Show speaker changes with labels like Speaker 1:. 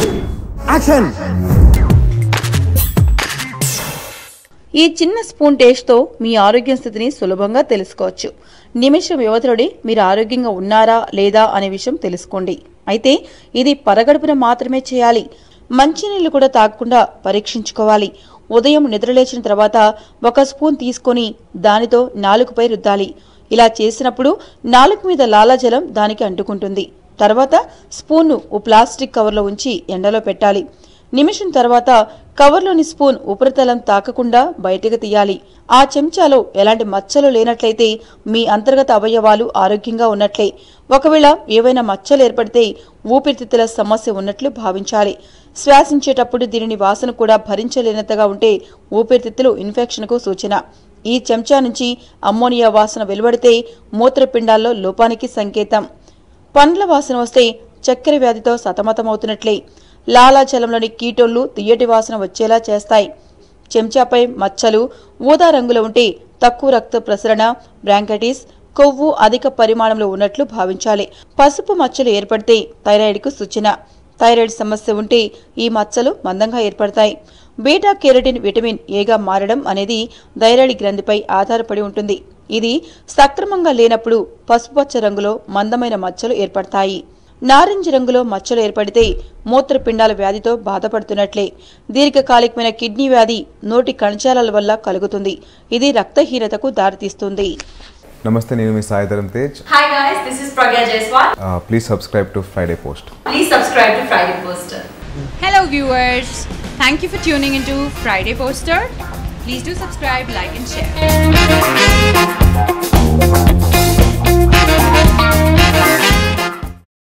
Speaker 1: Action
Speaker 2: ఈ చిన్న spoon టేస్ట్తో మీ ఆరోగ్య స్థితిని సులభంగా తెలుసుకోవచ్చు నిమిషం వ్యవధిలోనే మీరు ఆరోగ్యంగా ఉన్నారా లేదా అనే విషయం తెలుసుకోండి అయితే ఇది పరగడుపున మాత్రమే చేయాలి మంచినీళ్లు కూడా తాగకుండా పరీక్షించుకోవాలి ఉదయం నిద్రలేచిన తర్వాత ఒక స్పూన్ తీసుకొని దానితో నాలుగుపై రుద్దాలి ఇలా చేసినప్పుడు నాలుగు మీద లాలాజలం దానికి అంటుకుంటుంది తర్వాత స్పూన్ను ఓ ప్లాస్టిక్ కవర్లో ఉంచి ఎండలో పెట్టాలి నిమిషం తర్వాత కవర్లోని స్పూన్ ఉపరితలం తాకకుండా బయటకు తీయాలి ఆ చెంచాలో ఎలాంటి మచ్చలు లేనట్లయితే మీ అంతర్గత అవయవాలు ఆరోగ్యంగా ఉన్నట్లే ఒకవేళ ఏవైనా మచ్చలు ఏర్పడితే ఊపిరితిత్తుల సమస్య ఉన్నట్లు భావించాలి శ్వాసించేటప్పుడు దీనిని వాసన కూడా భరించలేనంతగా ఉంటే ఊపిరితిత్తులు ఇన్ఫెక్షన్కు సూచన ఈ చెంచా నుంచి అమ్మోనియా వాసన వెలువడితే మూత్రపిండాల్లో లోపానికి సంకేతం పండ్ల వాసన వస్తే చక్కెర వ్యాధితో సతమతమవుతున్నట్లే లాలాజలంలోని కీటోళ్లు తియ్యటి వాసన వచ్చేలా చేస్తాయి చెంచాపై మచ్చలు ఊదా రంగులో ఉంటే తక్కువ రక్త ప్రసరణ బ్రాంకైటిస్ కొవ్వు అధిక పరిమాణంలో ఉన్నట్లు భావించాలి పసుపు మచ్చలు ఏర్పడితే థైరాయిడ్కు సూచన థైరాయిడ్ సమస్య ఉంటే ఈ మచ్చలు మందంగా ఏర్పడతాయి బీటా కెరటిన్ విటమిన్ ఏగా మారడం అనేది థైరాయిడ్ గ్రంథిపై ఆధారపడి ఉంటుంది ఇది సక్రమంగా లేనప్పుడు పసుపచ్చ రంగులో మందమైన మచ్చలు ఏర్పడతాయి నారింజ రంగులో మచ్చలు ఏర్పడితే మూత్రపిండాల వ్యాధితో బాధపడుతున్నట్లే దీర్ఘకాలికమైన కిడ్నీ వ్యాధి నోటి కణజాలాల వల్ల కలుగుతుంది ఇది రక్తహీనతకు దారితీస్తుంది
Speaker 3: నమస్తే నేను మీ Sai Dharam Tej
Speaker 4: Hi guys, this is Pragya Jaiswal.
Speaker 3: Please subscribe to Friday post
Speaker 4: Please subscribe to Friday Poster.
Speaker 5: Hello, viewers. Thank you for tuning into Friday Poster. Please do subscribe, like, and share.